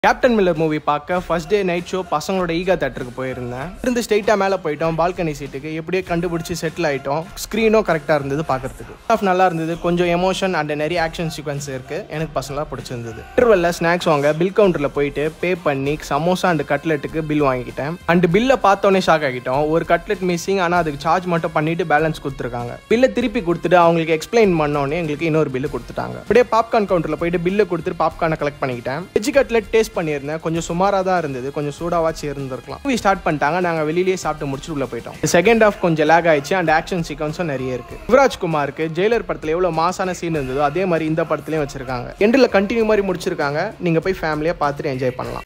captain Miller movie பார்க்க first day night show பசங்களோட ஈகா தேட்டருக்கு போயிருந்தேன் இருந்து ஸ்ட்ரெயிட்டாக மேலே போயிட்டோம் பால்கனி சீட்டுக்கு எப்படியே கண்டுபிடிச்சி செட்டில் ஆயிட்டோம் ஸ்க்ரீனும் கரெக்டாக இருந்தது பார்க்கறதுக்கு ஆஃப் நல்லா இருந்தது கொஞ்சம் எமோஷன் அண்ட் நிறைய ஆக்ஷன் சீக்வன்ஸ் இருக்கு எனக்கு பர்சனலாக பிடிச்சிருந்தது இன்டர்வெல்ல ஸ்நாக்ஸ் வாங்க பில் கவுண்டரில் போயிட்டு பே பண்ணி சமோசா அண்ட் கட்லெட்டுக்கு பில் வாங்கிக்கிட்டேன் அண்ட் பில்லை பார்த்தோன்னே ஷாக் ஆகிட்டோம் ஒரு கட்லெட் மிஸ்ஸிங் ஆனால் அதுக்கு சார்ஜ் மட்டும் பண்ணிட்டு பேலன்ஸ் கொடுத்துருக்காங்க பில்லை திருப்பி கொடுத்துட்டு அவங்களுக்கு எக்ஸ்பிளைன் பண்ணோன்னே எங்களுக்கு இன்னொரு பில்லு கொடுத்துட்டாங்க அப்படியே பாப்கார்ன் கவுண்டரில் போயிட்டு பில்லை கொடுத்துட்டு பாப்கார்னை கலெக்ட் பண்ணிக்கிட்டேன் வெஜ் கட்லெட் டேஸ்ட் பண்ணியிருந்தேன் கொஞ்சம் சுமாராக தான் இருந்தது கொஞ்சம் சூடாவாச்சு இருந்திருக்கலாம் மூவி ஸ்டார்ட் பண்ணிட்டாங்க நாங்கள் வெளியிலேயே சாப்பிட்டு முடிச்சுட்டு உள்ள போயிட்டோம் செகண்ட் ஆஃப் கொஞ்சம் லேக் ஆயிடுச்சு அண்ட் ஆக்ஷன் சீக்வன்ஸும் நிறைய இருக்கு யுவராஜ் குமாருக்கு ஜெயிலர் படத்தில் எவ்வளோ மாசான சீன் இருந்ததோ அதே மாதிரி இந்த படத்துலையும் வச்சிருக்காங்க எண்டில் கண்டினியூ மாதிரி முடிச்சிருக்காங்க நீங்கள் போய் ஃபேமிலியாக பார்த்துட்டு என்ஜாய் பண்ணலாம்